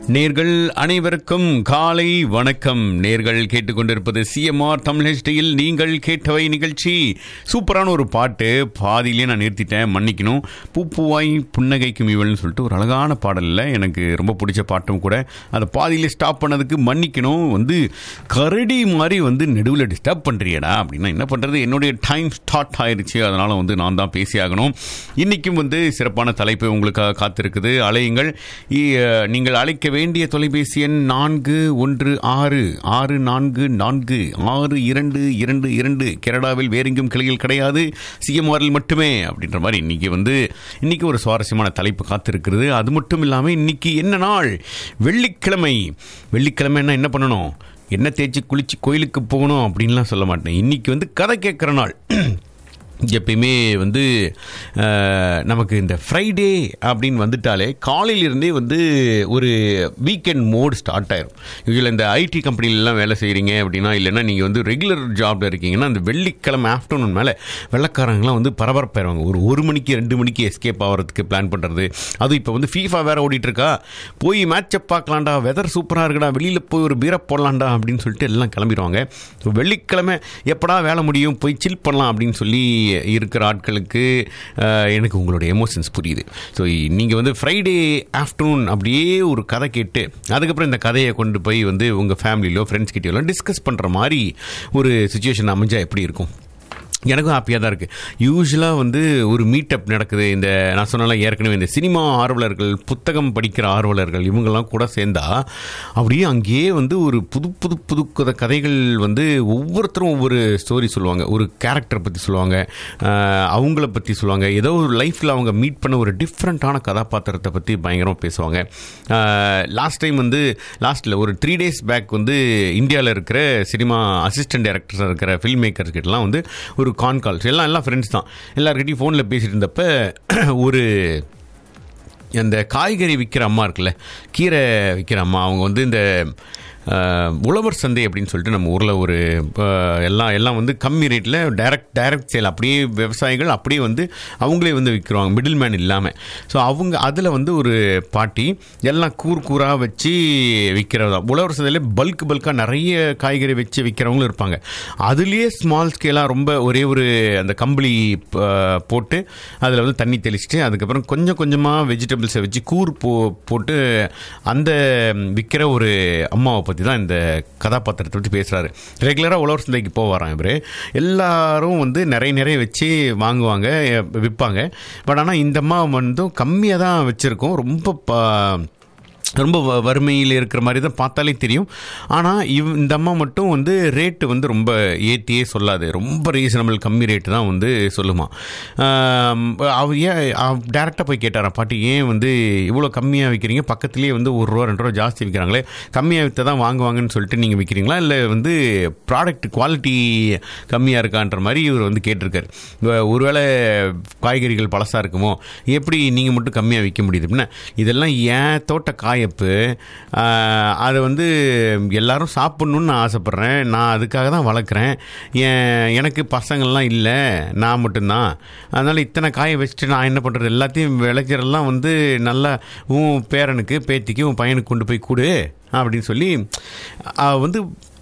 நேர்கள் அனைவருக்கும் காலை வணக்கம் நேர்கள் கேட்டுக்கொண்டிருப்பது சிஎம்ஆர் தமிழ் ஹெச்டியில் நீங்கள் கேட்டவை நிகழ்ச்சி சூப்பரான ஒரு பாட்டு பாதியிலே நான் நிறுத்திட்டேன் மன்னிக்கணும் பூப்புவாய் புன்னகைக்கும் இவள்னு சொல்லிட்டு ஒரு அழகான பாடலில் எனக்கு ரொம்ப பிடிச்ச பாட்டும் கூட அதை பாதியிலே ஸ்டாப் பண்ணதுக்கு மன்னிக்கணும் வந்து கரடி மாதிரி வந்து நெடுவில் டிஸ்டர்ப் பண்ணுறியடா அப்படின்னா என்ன பண்ணுறது என்னுடைய டைம் ஸ்டார்ட் ஆயிருச்சு அதனால் வந்து நான் தான் பேசி ஆகணும் இன்றைக்கும் வந்து சிறப்பான தலைப்பு உங்களுக்காக காத்திருக்குது அலையுங்கள் இ- நீங்கள் அழைக்க வேண்டிய தொலைபேசி எண் நான்கு ஒன்று ஆறு ஆறு நான்கு நான்கு ஆறு இரண்டு இரண்டு இரண்டு கனடாவில் வேறெங்கும் கிளையில் கிடையாது சிஎம்ஆரில் மட்டுமே அப்படின்ற மாதிரி இன்னைக்கு வந்து இன்னைக்கு ஒரு சுவாரஸ்யமான தலைப்பு காத்திருக்கிறது அது மட்டும் இல்லாமல் இன்னைக்கு என்ன நாள் வெள்ளிக்கிழமை வெள்ளிக்கிழமைன்னா என்ன பண்ணணும் என்ன தேய்ச்சி குளிச்சு கோயிலுக்கு போகணும் அப்படின்லாம் சொல்ல மாட்டேன் இன்னைக்கு வந்து கதை கேட்குற நாள் எப்பயுமே வந்து அஹ், நமக்கு இந்த ஃப்ரைடே அப்படின்னு வந்துட்டாலே காலையிலிருந்தே வந்து ஒரு வீக்கெண்ட் மோட் ஸ்டார்ட் ஆயிரும் யூஸ்வலாக இந்த ஐடி கம்பெனிலலாம் வேலை செய்கிறீங்க அப்படின்னா இல்லைன்னா நீங்கள் வந்து ரெகுலர் ஜாப்ல இருக்கீங்கன்னா அந்த வெள்ளிக்கிழமை ஆஃப்டர்நூன் மேலே வெள்ளக்காரங்களாம் வந்து பரபரப்பாயிருவாங்க ஒரு ஒரு மணிக்கு ரெண்டு மணிக்கு எஸ்கேப் ஆகிறதுக்கு பிளான் பண்ணுறது அதுவும் இப்போ வந்து ஃபீஃபா வேற ஓடிட்டு இருக்கா போய் மேட்சை பார்க்கலாம்டா வெதர் சூப்பராக இருக்குடா வெளியில் போய் ஒரு பீரை போடலாம்டா அப்படின்னு சொல்லிட்டு எல்லாம் கிளம்பிடுவாங்க ஸோ வெள்ளிக்கிழமை எப்படா வேலை முடியும் போய் சில் பண்ணலாம் அப்படின்னு சொல்லி இருக்கிற ஆட்களுக்கு அஹ், எனக்கு உங்களோட எமோஷன்ஸ் புரியுது ஸோ நீங்கள் வந்து ஃப்ரைடே ஆஃப்டர்நூன் அப்படியே ஒரு கதை கேட்டு அதுக்கப்புறம் இந்த கதையை கொண்டு போய் வந்து உங்கள் ஃபேமிலியிலோ ஃப்ரெண்ட்ஸ் கிட்டயோ டிஸ்கஸ் பண்ணுற மாதிரி ஒரு சுச்சுவேஷன் அமைஞ்சா எப்படி இருக்கும் எனக்கும் ஹாப்பியாக தான் இருக்குது யூஸ்வலாக வந்து ஒரு மீட்டப் நடக்குது இந்த நான் சொன்னால ஏற்கனவே இந்த சினிமா ஆர்வலர்கள் புத்தகம் படிக்கிற ஆர்வலர்கள் இவங்கெல்லாம் கூட சேர்ந்தா அப்படியே அங்கேயே வந்து ஒரு புது புது புது கதை- கதைகள் வந்து ஒவ்வொருத்தரும் ஒவ்வொரு ஸ்டோரி சொல்லுவாங்க ஒரு கேரக்டரை பற்றி சொல்லுவாங்க ஆஹ், அவங்கள பற்றி சொல்லுவாங்க ஏதோ ஒரு லைஃப்பில் அவங்க மீட் பண்ண ஒரு டிஃப்ரெண்ட்டான கதாபாத்திரத்தை பற்றி பயங்கரமாக பேசுவாங்க லாஸ்ட் டைம் வந்து லாஸ்ட்டில் ஒரு த்ரீ டேஸ் பேக் வந்து இந்தியாவில் இருக்கிற சினிமா அசிஸ்டன்ட் டைரக்டர்ஸாக இருக்கிற ஃபில்ம் மேக்கர்ஸ் கிட்டலாம் வந்து ஒரு கான் கால்ஸ் எல்லாம் எல்லாம் ஃப்ரெண்ட்ஸ் தான் எல்லாருக்கிட்டையும் ஃபோனில் பேசிட்டு இருந்தப்ப ஒரு அந்த காய்கறி விற்கிற அம்மா இருக்குல்ல கீரை விற்கிற அம்மா அவங்க வந்து இந்த அஹ், உழவர் சந்தை அப்படின்னு சொல்லிட்டு நம்ம ஊரில் ஒரு அஹ், எல்லாம் எல்லாம் வந்து கம்மி ரேட்டில் டைரக்ட் டைரக்ட் சேல் அப்படியே விவசாயிகள் அப்படியே வந்து அவங்களே வந்து விற்கிறவாங்க மிடில் மேன் இல்லாமல் ஸோ அவங்க அதில் வந்து ஒரு பாட்டி எல்லாம் கூர் கூறாக வச்சு விற்கிறதா உழவர் சந்தையில் பல்க் பல்காக நிறைய காய்கறி வச்சு விற்கிறவங்களும் இருப்பாங்க அதுலேயே ஸ்மால் ஸ்கேலாக ரொம்ப ஒரே ஒரு அந்த கம்பளி அஹ், போட்டு அதில் வந்து தண்ணி தெளிச்சுட்டு அதுக்கப்புறம் கொஞ்சம் கொஞ்சமாக வெஜிடபிள்ஸை வச்சு கூர் போ போட்டு அந்த விற்கிற ஒரு அம்மாவை பற்றி தான் இந்த கதாபாத்திரத்தை பற்றி பேசுகிறாரு ரெகுலராக உழவர் சந்தைக்கு போவாராம் இவர் எல்லாரும் வந்து நிறைய நிறைய வச்சு வாங்குவாங்க அஹ், விற்பாங்க பட் ஆனால் இந்த அம்மா வந்து கம்மியாக தான் வச்சுருக்கோம் ரொம்ப ப- ரொம்ப வ- வறுமையில் இருக்கிற மாதிரி தான் பார்த்தாலே தெரியும் ஆனால் இவ் இந்த அம்மா மட்டும் வந்து ரேட்டு வந்து ரொம்ப ஏற்றியே சொல்லாது ரொம்ப ரீசனபிள் கம்மி ரேட்டு தான் வந்து சொல்லுமா ஆம், அவ ஏன் டேரெக்டாக போய் கேட்டாராம் பாட்டி ஏன் வந்து இவ்வளோ கம்மியாக விற்கிறீங்க பக்கத்துலேயே வந்து ஒரு ரூபா ரெண்டு ரூபா ஜாஸ்தி விற்கிறாங்களே கம்மியாக விற்று தான் வாங்குவாங்கன்னு சொல்லிட்டு நீங்கள் விற்கிறீங்களா இல்லை வந்து ப்ராடக்ட் குவாலிட்டி கம்மியாக இருக்கான்ற மாதிரி இவர் வந்து கேட்டிருக்காரு வ- ஒருவேளை காய்கறிகள் பழசாக இருக்குமோ எப்படி நீங்கள் மட்டும் கம்மியாக விற்க முடியுது அப்படின்னா இதெல்லாம் ஏன் தோட்ட காயப்பு ஆஹ், அதை வந்து எல்லாரும் சாப்பிட்ணுன்னு நான் ஆசைப்பட்றேன் நான் அதுக்காக தான் வளர்க்குறேன் என் எனக்கு பசங்கள்லாம் இல்லை நான் மட்டும்தான் அதனால் இத்தனை காயை வச்சுட்டு நான் என்ன பண்ணுறது எல்லாத்தையும் விளைச்சறெல்லாம் வந்து நல்லா உன் பேரனுக்கு பேத்திக்கு உன் பையனுக்கு கொண்டு போய் கொடு அப்படின்னு சொல்லி அவ வந்து